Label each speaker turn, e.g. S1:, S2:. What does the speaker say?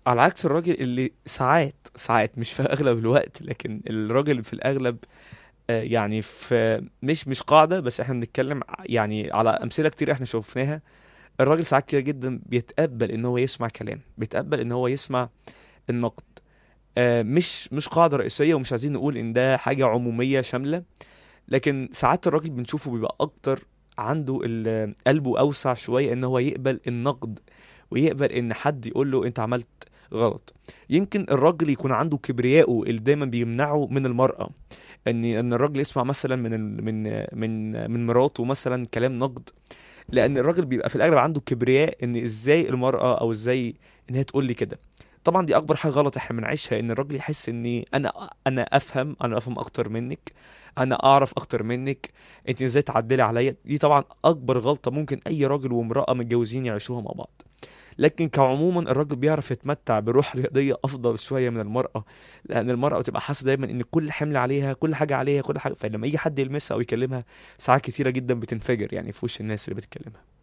S1: على عكس الراجل اللي ساعات ساعات مش في اغلب الوقت لكن الراجل في الاغلب آه، يعني في مش مش قاعده بس احنا بنتكلم ع- يعني على امثله كتير احنا شوفناها الراجل ساعات كتير جدا بيتقبل ان هو يسمع كلام بيتقبل ان هو يسمع النقد آه، مش مش قاعده رئيسيه ومش عايزين نقول ان ده حاجه عموميه شامله لكن ساعات الراجل بنشوفه بيبقى اكتر عنده ال- قلبه اوسع شويه ان هو يقبل النقد ويقبل ان حد يقول له انت عملت غلط يمكن الراجل يكون عنده كبرياءه اللي دايما بيمنعه من المرأة ان ان الراجل يسمع مثلا من ال- من من من مراته مثلا كلام نقد لان الراجل بيبقى في الاغلب عنده كبرياء ان ازاي المرأة او ازاي ان هي تقول لي كده طبعا دي اكبر حاجه غلط احنا بنعيشها ان الراجل يحس اني انا انا افهم انا افهم اكتر منك انا اعرف اكتر منك انت ازاي تعدلي عليا دي طبعا اكبر غلطه ممكن اي راجل وامراه متجوزين يعيشوها مع بعض لكن كعموما الراجل بيعرف يتمتع بروح رياضيه افضل شويه من المراه لان المراه بتبقى حاسه دايما ان كل حمل عليها كل حاجه عليها كل حاجه فلما يجي حد يلمسها او يكلمها ساعات كتيره جدا بتنفجر يعني في وش الناس اللي بتكلمها